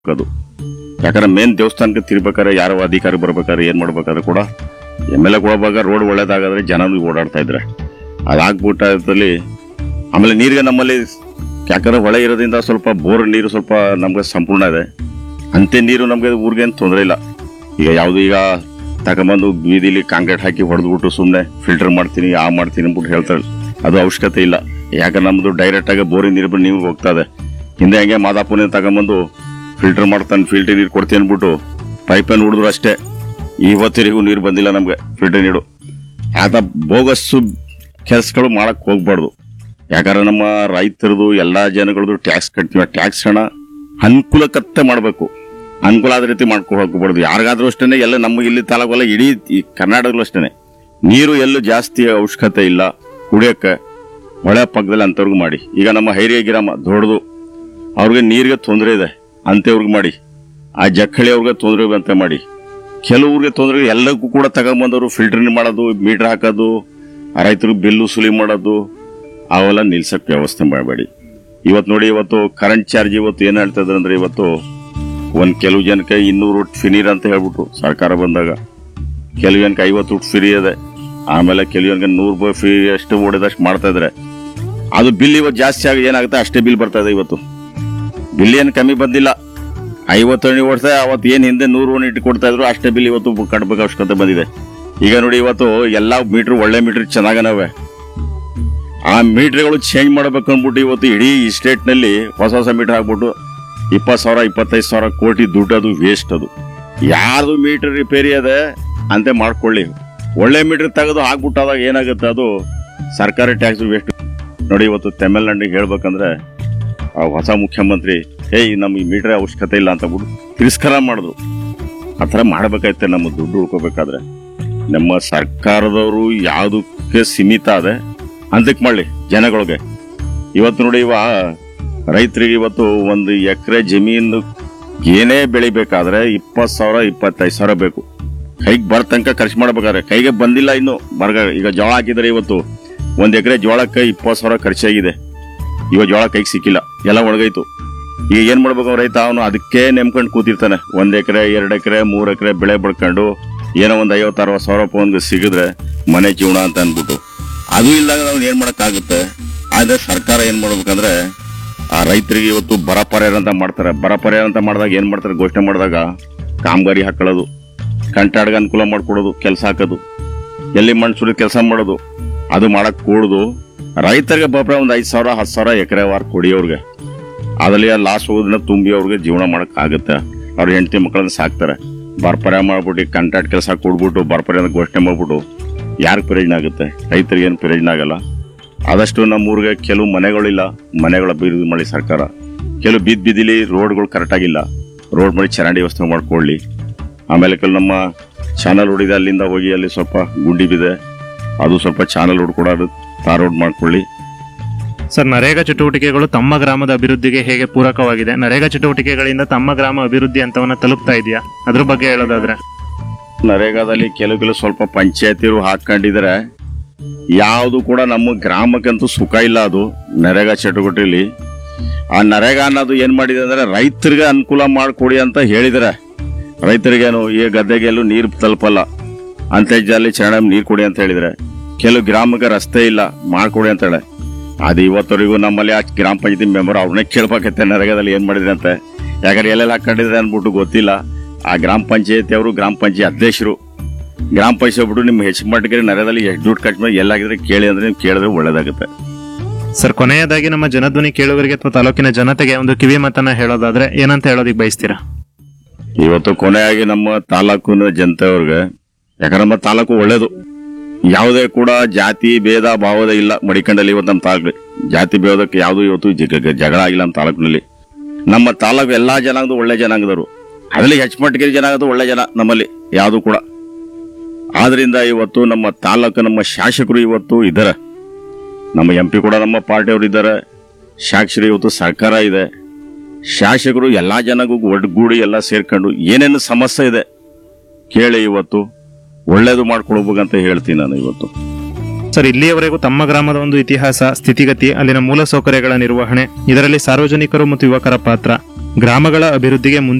ಅದು ಯಾಕಂದ್ರೆ ಮೇನ್ ದೇವಸ್ಥಾನಕ್ಕೆ ತಿರ್ಬೇಕಾದ್ರೆ ಯಾರೋ ಅಧಿಕಾರಿ ಬರ್ಬೇಕಾದ್ರೆ ಏನ್ ಮಾಡ್ಬೇಕಾದ್ರೆ ಕೂಡ ಎಮ್ ಎಲ್ ಎ ಕೊಡಬೇಕಾದ್ರೆ ರೋಡ್ ಒಳ್ಳೇದಾಗಾದ್ರೆ ಜನನು ಓಡಾಡ್ತಾ ಇದ್ರೆ ಅದಾಗ್ಬಿಟ್ಟಲ್ಲಿ ಆಮೇಲೆ ನೀರಿಗೆ ನಮ್ಮಲ್ಲಿ ಯಾಕಂದ್ರೆ ಹೊಳೆ ಇರೋದ್ರಿಂದ ಸ್ವಲ್ಪ ಬೋರ್ ನೀರು ಸ್ವಲ್ಪ ನಮ್ಗೆ ಸಂಪೂರ್ಣ ಇದೆ ಅಂತೆ ನೀರು ನಮ್ಗೆ ಊರಿಗೆ ಏನು ತೊಂದರೆ ಇಲ್ಲ ಈಗ ಯಾವುದು ಈಗ ತಗೊಂಬಂದು ಬೀದಿಲಿ ಕಾಂಕ್ರೀಟ್ ಹಾಕಿ ಹೊಡೆದ್ಬಿಟ್ಟು ಸುಮ್ಮನೆ ಫಿಲ್ಟರ್ ಮಾಡ್ತೀನಿ ಆ ಮಾಡ್ತೀನಿ ಅಂದ್ಬಿಟ್ಟು ಹೇಳ್ತಾರೆ ಅದು ಅವಶ್ಯಕತೆ ಇಲ್ಲ ಯಾಕಂದ್ರೆ ನಮ್ದು ಡೈರೆಕ್ಟ್ ಆಗಿ ಬೋರಿನ ನೀರು ಬಂದು ನೀರು ಹೋಗ್ತಾ ಇದೆ ಹಿಂದೆ ಹಂಗೆ ಮಾದಾಪುರ ತಗೊಂಬಂದು ಫಿಲ್ಟರ್ ಮಾಡ್ತಾನೆ ಫಿಲ್ಟರ್ ನೀರು ಕೊಡ್ತೀನಿ ಅಂದ್ಬಿಟ್ಟು ಪೈಪನ್ನು ಹೊಡೆದ್ರು ಅಷ್ಟೇ ಇವತ್ತಿರಿಗೂ ನೀರು ಬಂದಿಲ್ಲ ನಮ್ಗೆ ಫಿಲ್ಟರ್ ನೀರು ಆತ ಬೋಗಸ್ಸು ಕೆಲಸಗಳು ಮಾಡಕ್ ಹೋಗ್ಬಾರ್ದು ಯಾಕಂದ್ರೆ ನಮ್ಮ ರೈತರದು ಎಲ್ಲಾ ಜನಗಳದು ಟ್ಯಾಕ್ಸ್ ಕಟ್ತೀವಿ ಟ್ಯಾಕ್ಸ್ ಹಣ ಅನುಕೂಲಕತ್ತೆ ಮಾಡಬೇಕು ಅನುಕೂಲ ಆದ ರೀತಿ ಮಾಡ್ಕೊಂಡು ಹೋಗ್ಬಾರ್ದು ಯಾರಿಗಾದ್ರೂ ಅಷ್ಟೇ ಎಲ್ಲ ನಮ್ಮ ಇಲ್ಲಿ ತಾಲೂಕಲ್ಲ ಇಡೀ ಈ ಕರ್ನಾಟಕದಲ್ಲೂ ಅಷ್ಟೇ ನೀರು ಎಲ್ಲೂ ಜಾಸ್ತಿ ಅವಶ್ಯಕತೆ ಇಲ್ಲ ಕುಡಿಯಕ್ಕೆ ಹೊಳೆ ಪಕ್ಕದಲ್ಲಿ ಅಂತವ್ರಿಗೆ ಮಾಡಿ ಈಗ ನಮ್ಮ ಹೈರಿಯ ಗ್ರಾಮ ದೊಡ್ಡದು ಅವ್ರಿಗೆ ನೀರಿಗೆ ತೊಂದರೆ ಇದೆ ಅಂತವ್ರಿಗೆ ಮಾಡಿ ಆ ಜಕ್ಕಳಿ ಅವ್ರಿಗೆ ತೊಂದರೆ ಅಂತ ಮಾಡಿ ಕೆಲವ್ರಿಗೆ ತೊಂದರೆ ಎಲ್ಲಕ್ಕೂ ಕೂಡ ತಗೊಂಬಂದವರು ಫಿಲ್ಟರ್ ಮಾಡೋದು ಮೀಟರ್ ಹಾಕೋದು ಆ ರೈತರಿಗೆ ಬಿಲ್ಲು ಸುಲಿ ಮಾಡೋದು ಅವೆಲ್ಲ ನಿಲ್ಸಕ್ ವ್ಯವಸ್ಥೆ ಮಾಡಬೇಡಿ ಇವತ್ತು ನೋಡಿ ಇವತ್ತು ಕರೆಂಟ್ ಚಾರ್ಜ್ ಇವತ್ತು ಏನ್ ಹೇಳ್ತಾ ಇದ್ದಾರೆ ಅಂದ್ರೆ ಇವತ್ತು ಒಂದ್ ಕೆಲವು ಜನಕ್ಕೆ ಇನ್ನೂರು ಫಿನೀರ್ ಅಂತ ಹೇಳ್ಬಿಟ್ಟು ಸರ್ಕಾರ ಬಂದಾಗ ಕೆಲವು ಜನಕ್ಕೆ ಐವತ್ತು ಫ್ರೀ ಇದೆ ಆಮೇಲೆ ಕೆಲವು ಜನಕ್ಕೆ ನೂರು ರೂಪಾಯಿ ಫ್ರೀ ಅಷ್ಟು ಓಡಿದಷ್ಟು ಮಾಡ್ತಾ ಇದ್ರೆ ಅದು ಬಿಲ್ ಇವತ್ತು ಜಾಸ್ತಿ ಆಗಿ ಏನಾಗುತ್ತೆ ಅಷ್ಟೇ ಬಿಲ್ ಬರ್ತಾ ಇದೆ ಇವತ್ತು ಬಿಲ್ ಏನು ಕಮ್ಮಿ ಬಂದಿಲ್ಲ ಐವತ್ತು ವರ್ಷ ಅವತ್ತು ಏನ್ ಹಿಂದೆ ನೂರು ಯೂನಿಟ್ ಕೊಡ್ತಾ ಇದ್ರು ಅಷ್ಟೇ ಬಿಲ್ ಇವತ್ತು ಕಟ್ಬೇಕು ಅವಶ್ಯಕತೆ ಬಂದಿದೆ ಈಗ ನೋಡಿ ಇವತ್ತು ಎಲ್ಲಾ ಮೀಟರ್ ಒಳ್ಳೆ ಮೀಟರ್ ಚೆನ್ನಾಗನವೆ ಆ ಮೀಟರ್ಗಳು ಚೇಂಜ್ ಮಾಡ್ಬೇಕು ಅಂದ್ಬಿಟ್ಟು ಇವತ್ತು ಇಡೀ ಸ್ಟೇಟ್ ನಲ್ಲಿ ಹೊಸ ಹೊಸ ಮೀಟರ್ ಹಾಕ್ಬಿಟ್ಟು ಇಪ್ಪತ್ತು ಸಾವಿರ ಇಪ್ಪತ್ತೈದು ಸಾವಿರ ಕೋಟಿ ದುಡ್ಡು ಅದು ವೇಸ್ಟ್ ಅದು ಯಾರ್ದು ಮೀಟರ್ ರಿಪೇರಿ ಅದೆ ಅಂತೆ ಮಾಡ್ಕೊಳ್ಳಿ ಒಳ್ಳೆ ಮೀಟರ್ ತೆಗೆದು ಹಾಕ್ಬಿಟ್ಟಾದಾಗ ಏನಾಗುತ್ತೆ ಅದು ಸರ್ಕಾರಿ ಟ್ಯಾಕ್ಸ್ ವೇಸ್ಟ್ ನೋಡಿ ಇವತ್ತು ತಮಿಳ್ನಾಡಿಗೆ ಹೇಳ್ಬೇಕಂದ್ರೆ ಆ ಹೊಸ ಮುಖ್ಯಮಂತ್ರಿ ಏಯ್ ನಮ್ಗೆ ಈ ಮೀಟರ್ ಅವಶ್ಯಕತೆ ಇಲ್ಲ ಅಂತ ಬಿಟ್ಟು ತಿರಸ್ಕಾರ ಮಾಡಿದ್ರು ಆ ಥರ ಮಾಡ್ಬೇಕಾಯ್ತೆ ನಮ್ಮ ದುಡ್ಡು ಉಳ್ಕೋಬೇಕಾದ್ರೆ ನಮ್ಮ ಸರ್ಕಾರದವರು ಯಾವುದಕ್ಕೆ ಸೀಮಿತ ಅದೆ ಅಂತಕ್ಕೆ ಮಾಡಲಿ ಜನಗಳಿಗೆ ಇವತ್ತು ನೋಡಿ ಇವ ರೈತರಿಗೆ ಇವತ್ತು ಒಂದು ಎಕರೆ ಜಮೀನು ಏನೇ ಬೆಳಿಬೇಕಾದ್ರೆ ಇಪ್ಪತ್ತು ಸಾವಿರ ಇಪ್ಪತ್ತೈದು ಸಾವಿರ ಬೇಕು ಕೈಗೆ ಬರ ತನಕ ಖರ್ಚು ಮಾಡ್ಬೇಕಾದ್ರೆ ಕೈಗೆ ಬಂದಿಲ್ಲ ಇನ್ನು ಬರ್ಗ ಈಗ ಜೋಳ ಹಾಕಿದ್ರೆ ಇವತ್ತು ಒಂದ್ ಎಕರೆ ಜೋಳಕ್ಕೆ ಇಪ್ಪತ್ತು ಸಾವಿರ ಖರ್ಚಾಗಿದೆ ಇವಾಗ ಜೋಳ ಕೈಗೆ ಸಿಕ್ಕಿಲ್ಲ ಎಲ್ಲ ಒಣಗೈತು ಈಗ ಏನ್ ಮಾಡ್ಬೇಕು ರೈತ ಅವನು ಅದಕ್ಕೆ ನೆಮ್ಕೊಂಡು ಕೂತಿರ್ತಾನೆ ಒಂದ್ ಎಕರೆ ಎರಡ್ ಎಕರೆ ಮೂರ್ ಎಕರೆ ಬೆಳೆ ಬೆಳ್ಕೊಂಡು ಏನೋ ಒಂದ್ ಐವತ್ತು ಅರವತ್ತು ಸಾವಿರ ರೂಪಾಯಿ ಒಂದು ಸಿಗಿದ್ರೆ ಮನೆ ಜೀವನ ಅಂತ ಅನ್ಬಿಟ್ಟು ಅದು ಇಲ್ದಾಗ ನಾವು ಏನ್ ಮಾಡಕ್ಕಾಗುತ್ತೆ ಆದ್ರೆ ಸರ್ಕಾರ ಏನ್ ಮಾಡ್ಬೇಕಂದ್ರೆ ಆ ರೈತರಿಗೆ ಇವತ್ತು ಬರ ಪರಿಹಾರ ಅಂತ ಮಾಡ್ತಾರೆ ಬರ ಪರಿಹಾರ ಅಂತ ಮಾಡಿದಾಗ ಏನ್ ಮಾಡ್ತಾರೆ ಘೋಷಣೆ ಮಾಡಿದಾಗ ಕಾಮಗಾರಿ ಹಾಕೊಳ್ಳೋದು ಕಂಟಾಡ್ಗೆ ಅನುಕೂಲ ಮಾಡ್ಕೊಡೋದು ಕೆಲಸ ಹಾಕೋದು ಎಲ್ಲಿ ಮಣ್ಣು ಸುರಿದು ಕೆಲಸ ಮಾಡೋದು ಅದು ಮಾಡಕ್ ಕೂಡುದು ರೈತರಿಗೆ ಬಪ್ರ ಒಂದ್ ಐದ್ ಸಾವಿರ ಹತ್ತು ಸಾವಿರ ಎಕರೆ ವಾರ ಕೊಡಿ ಅವ್ರಿಗೆ ಅದ್ರಲ್ಲಿ ಲಾಸ್ ಹೋಗೋದನ್ನ ತುಂಬಿ ಅವ್ರಿಗೆ ಜೀವನ ಮಾಡಕ್ ಆಗುತ್ತೆ ಅವ್ರ ಹೆಂಡತಿ ಮಕ್ಕಳನ್ನ ಸಾಕ್ತಾರೆ ಬರ್ಪರ್ಯ ಮಾಡ್ಬಿಟ್ಟು ಕಂಟ್ರಾಕ್ಟ್ ಕೆಲಸ ಕೊಡ್ಬಿಟ್ಟು ಬರ್ಪರ್ಯ ಅಂತ ಘೋಷಣೆ ಮಾಡ್ಬಿಟ್ಟು ಯಾರಿಗೆ ಪ್ರಯೋಜನ ಆಗುತ್ತೆ ರೈತರಿಗೆ ಏನು ಪ್ರಯೋಜನ ಆಗಲ್ಲ ಆದಷ್ಟು ನಮ್ಮ ಊರಿಗೆ ಕೆಲವು ಮನೆಗಳಿಲ್ಲ ಮನೆಗಳ ಅಭಿವೃದ್ಧಿ ಮಾಡಿ ಸರ್ಕಾರ ಕೆಲವು ಬೀದ್ ಬೀದಿಲಿ ರೋಡ್ಗಳು ಕರೆಕ್ಟ್ ಆಗಿಲ್ಲ ರೋಡ್ ಮಾಡಿ ಚರಂಡಿ ವ್ಯವಸ್ಥೆ ಮಾಡ್ಕೊಳ್ಳಿ ಆಮೇಲೆ ಕೆಲವು ನಮ್ಮ ಚಾನಲ್ ಹೊಡಿದೆ ಅಲ್ಲಿಂದ ಹೋಗಿ ಅಲ್ಲಿ ಸ್ವಲ್ಪ ಗುಂಡಿ ಬಿದೆ ಅದು ಸ್ವಲ್ಪ ಚಾನಲ್ ರೋಡ್ ಕೂಡ ತಾರ್ ರೋಡ್ ಮಾಡ್ಕೊಳ್ಳಿ ಸರ್ ನರೇಗಾ ಚಟುವಟಿಕೆಗಳು ತಮ್ಮ ಗ್ರಾಮದ ಅಭಿವೃದ್ಧಿಗೆ ಹೇಗೆ ಪೂರಕವಾಗಿದೆ ನರೇಗಾ ಚಟುವಟಿಕೆಗಳಿಂದ ತಮ್ಮ ಗ್ರಾಮ ಅಭಿವೃದ್ಧಿ ಹಂತವನ್ನ ತಲುಪ್ತಾ ಇದೆಯಾ ಅದ್ರ ಬಗ್ಗೆ ಹೇಳೋದಾದ್ರೆ ನರೇಗಾದಲ್ಲಿ ಕೆಲವು ಕೆಲವು ಸ್ವಲ್ಪ ಪಂಚಾಯತಿರು ಹಾಕೊಂಡಿದ್ರೆ ಯಾವುದು ಕೂಡ ನಮ್ಮ ಗ್ರಾಮಕ್ಕಂತೂ ಸುಖ ಇಲ್ಲ ಅದು ನರೇಗಾ ಚಟುವಟಿಕೆಯಲ್ಲಿ ಆ ನರೇಗಾ ಅನ್ನೋದು ಏನ್ ಮಾಡಿದೆ ಅಂದ್ರೆ ರೈತರಿಗೆ ಅನುಕೂಲ ಮಾಡಿಕೊಡಿ ಅಂತ ಹೇಳಿದ್ರೆ ರೈತರಿಗೇನು ಈ ಗದ್ದೆಗೆಲ್ಲೂ ನೀರು ತಲುಪಲ್ಲ ಅಂತರ್ಜಾಲಿ ಚೆನ್ನಾಗಿ ನೀರು ಕೊಡಿ ಅಂತ ಹೇಳಿದ್ರೆ ಕೆಲವು ಗ್ರಾಮಕ್ಕೆ ರಸ್ತೆ ಇಲ್ಲ ಮಾಡ್ಕೊಡಿ ಅಂತ ಹೇಳಿ ಅದು ಇವತ್ತವರೆಗೂ ನಮ್ಮಲ್ಲಿ ಆ ಗ್ರಾಮ ಪಂಚಾಯತಿ ಮೆಂಬರ್ ಅವ್ರನ್ನೇ ಕೇಳ್ಬೇಕತ್ತೆ ನರೇಗಾದಲ್ಲಿ ಏನ್ ಮಾಡಿದ್ರೆ ಅಂತ ಯಾಕಂದ್ರೆ ಎಲ್ಲೆಲ್ಲ ಹಾಕೊಂಡಿದ್ರೆ ಅನ್ಬಿಟ್ಟು ಗೊತ್ತಿಲ್ಲ ಆ ಗ್ರಾಮ ಪಂಚಾಯತಿ ಅವರು ಗ್ರಾಮ ಪಂಚಾಯತ್ ಅಧ್ಯಕ್ಷರು ಗ್ರಾಮ ಪಂಚಾಯತ್ ಬಿಟ್ಟು ನಿಮ್ಮ ಹೆಚ್ಚು ಮಟ್ಟಿಗೆ ನರೇಗಾದಲ್ಲಿ ಎಷ್ಟು ದುಡ್ಡು ಖರ್ಚು ಮಾಡಿ ಎಲ್ಲಾಗಿದ್ರೆ ಕೇಳಿ ಅಂದ್ರೆ ನೀವು ಕೇಳಿದ್ರೆ ಒಳ್ಳೇದಾಗುತ್ತೆ ಸರ್ ಕೊನೆಯದಾಗಿ ನಮ್ಮ ಜನಧ್ವನಿ ಕೇಳುಗರಿಗೆ ಅಥವಾ ತಾಲೂಕಿನ ಜನತೆಗೆ ಒಂದು ಕಿವಿ ಮಾತನ್ನ ಹೇಳೋದಾದ್ರೆ ಏನಂತ ಹೇಳೋದಿಕ್ ಬಯಸ್ತೀರಾ ಇವತ್ತು ಕೊನೆಯಾಗಿ ನಮ್ಮ ತಾಲೂಕಿನ ಜನತೆಯವ್ರಿಗೆ ಯಾಕಂದ್ರೆ ನಮ್ಮ ತಾಲೂಕು ಒಳ್ಳೇದು ಯಾವುದೇ ಕೂಡ ಜಾತಿ ಭೇದ ಭಾವದ ಇಲ್ಲ ಮಡಿಕಂಡಲ್ಲಿ ಇವತ್ತು ನಮ್ಮ ತಾಲೂಕು ಜಾತಿ ಭೇದಕ್ಕೆ ಯಾವುದು ಇವತ್ತು ಜಗ- ಜಗಳ ಆಗಿಲ್ಲ ನಮ್ಮ ತಾಲೂಕಿನಲ್ಲಿ ನಮ್ಮ ತಾಲೂಕು ಎಲ್ಲಾ ಜನಾಂಗದ ಒಳ್ಳೆ ಜನಾಂಗದವರು ಅದರಲ್ಲಿ ಹೆಚ್ಚು ಮಟ್ಟಿಗೆ ಜನಾಂಗದ ಒಳ್ಳೆ ಜನ ನಮ್ಮಲ್ಲಿ ಯಾವುದು ಕೂಡ ಆದ್ರಿಂದ ಇವತ್ತು ನಮ್ಮ ತಾಲೂಕು ನಮ್ಮ ಶಾಸಕರು ಇವತ್ತು ಇದ್ದಾರೆ ನಮ್ಮ ಎಂ ಪಿ ಕೂಡ ನಮ್ಮ ಪಾರ್ಟಿಯವರು ಇದ್ದಾರೆ ಶಾಸಕರು ಇವತ್ತು ಸರ್ಕಾರ ಇದೆ ಶಾಸಕರು ಎಲ್ಲಾ ಜನಗೂ ಒಡ್ಗೂಡಿ ಎಲ್ಲ ಸೇರ್ಕೊಂಡು ಏನೇನು ಸಮಸ್ಯೆ ಇದೆ ಕೇಳಿ ಇವತ್ತು ಒಳ್ಳೇದು ಮಾಡ್ಕೊಡ್ಬೇಕಂತ ಹೇಳ್ತೀನಿ ನಾನು ಇವತ್ತು ಸರ್ ಇಲ್ಲಿಯವರೆಗೂ ತಮ್ಮ ಗ್ರಾಮದ ಒಂದು ಇತಿಹಾಸ ಸ್ಥಿತಿಗತಿ ಅಲ್ಲಿನ ಮೂಲ ಸೌಕರ್ಯಗಳ ನಿರ್ವಹಣೆ ಇದರಲ್ಲಿ ಸಾರ್ವಜನಿಕರು ಮತ್ತು ಯುವಕರ ಪಾತ್ರ ಗ್ರಾಮಗಳ ಅಭಿವೃದ್ಧಿಗೆ ಮುಂದೆ